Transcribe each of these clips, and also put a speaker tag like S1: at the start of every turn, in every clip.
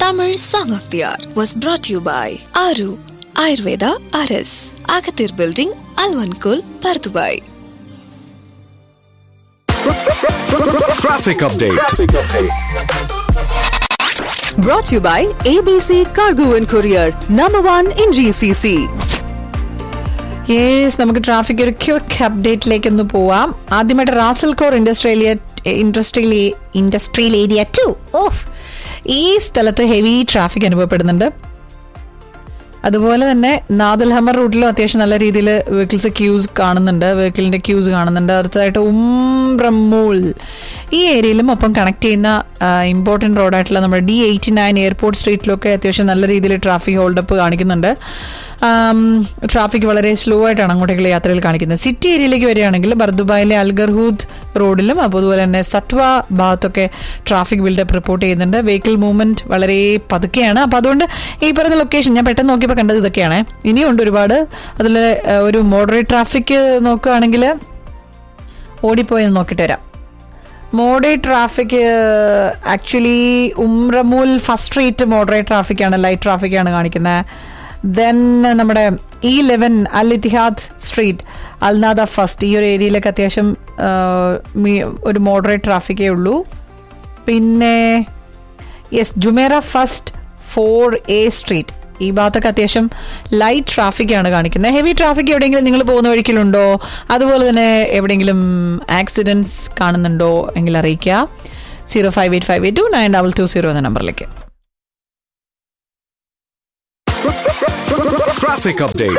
S1: Tamil Song of the Hour was brought to you by Aru Ayurveda RS, Agathir Building, Alvankul, Pardubai.
S2: Traffic update.
S3: Brought to you by ABC Cargo and Courier, number one in GCC.
S4: Yes നമുക്ക് traffic ഒരു quick അപ്ഡേറ്റിലേക്ക് ഒന്ന് പോവാം ആദ്യമായിട്ട് Ras Al Khor industrial industrial industrial area two of ഈ സ്ഥലത്ത് heavy traffic അനുഭവപ്പെടുന്നുണ്ട് അതുപോലെ തന്നെ നാദൽ ഹമർ റൂട്ടിലും അത്യാവശ്യം നല്ല രീതിയിൽ വെഹിക്കിൾസ് ക്യൂസ് കാണുന്നുണ്ട് വെഹിക്കിളിന്റെ ക്യൂസ് കാണുന്നുണ്ട് അടുത്തതായിട്ട് ഉംറമൂൾ ഈ ഏരിയയിലും ഒപ്പം കണക്ട് ചെയ്യുന്ന ഇമ്പോർട്ടൻറ്റ് റോഡായിട്ടുള്ള നമ്മുടെ ഡി എയ്റ്റി നയൻ എയർപോർട്ട് സ്ട്രീറ്റിലൊക്കെ അത്യാവശ്യം നല്ല രീതിയിൽ ട്രാഫിക് ഹോൾഡപ്പ് കാണിക്കുന്നുണ്ട് ട്രാഫിക് വളരെ സ്ലോ ആയിട്ടാണ് അങ്ങോട്ടേക്കുള്ള യാത്രയിൽ കാണിക്കുന്നത് സിറ്റി ഏരിയയിലേക്ക് വരികയാണെങ്കിൽ ബർദുബായിലെ അൽഗർഹൂദ് റോഡിലും അപ്പോൾ അതുപോലെ തന്നെ സത്വ ഭാഗത്തൊക്കെ ട്രാഫിക് ബിൽഡപ്പ് റിപ്പോർട്ട് ചെയ്യുന്നുണ്ട് വെഹിക്കിൾ മൂവ്മെന്റ് വളരെ പതുക്കെയാണ് അപ്പോൾ അതുകൊണ്ട് ഈ പറയുന്ന ലൊക്കേഷൻ ഞാൻ പെട്ടെന്ന് നോക്കിയപ്പോൾ കണ്ടത് ഇതൊക്കെയാണ് ഇനിയുണ്ട് ഒരുപാട് അതിൽ ഒരു മോഡറേറ്റ് ട്രാഫിക് നോക്കുകയാണെങ്കിൽ ഓടിപ്പോയി നോക്കിയിട്ട് വരാം moderate traffic actually Umm Ramool first street moderate ട്രാഫിക്കാണ് ലൈറ്റ് ട്രാഫിക്കാണ് കാണിക്കുന്നത് ദെൻ നമ്മുടെ E eleven Al Ittihad street Al Nahda first ഈ ഒരു ഏരിയയിലൊക്കെ അത്യാവശ്യം ആ, മി- ഒരു മോഡറേറ്റ് ട്രാഫിക്കേ ഉള്ളൂ പിന്നെ yes Jumeira first four A street ഈ ഭാഗത്തൊക്കെ അത്യാവശ്യം ലൈറ്റ് ട്രാഫിക് ആണ് കാണിക്കുന്നത് ഹെവി ട്രാഫിക് എവിടെയെങ്കിലും നിങ്ങൾ പോകുന്ന വഴിക്കിലുണ്ടോ അതുപോലെ തന്നെ എവിടെയെങ്കിലും ആക്സിഡൻസ് കാണുന്നുണ്ടോ എങ്കിൽ അറിയിക്കുക zero five eight five eight two nine double two zero എന്ന നമ്പറിലേക്ക്
S2: Traffic update.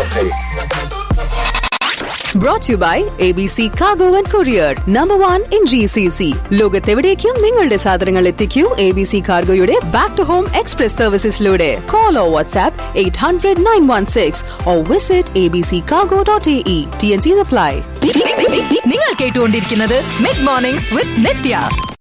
S3: Brought to you by ABC Cargo and Courier, number one in GCC. ലോകത്തെവിടേക്കും നിങ്ങളുടെ സാധനങ്ങൾ എത്തിക്കൂ എ ബി സി കാർഗോയുടെ ബാക്ക് ടു ഹോം എക്സ്പ്രസ് സർവീസസിലൂടെ call or WhatsApp eight hundred nine one six or visit A B C cargo dot A E T N C apply
S5: നിങ്ങൾ കേട്ടുകൊണ്ടിരിക്കുന്നത് mid mornings വിത്ത് നിത്യ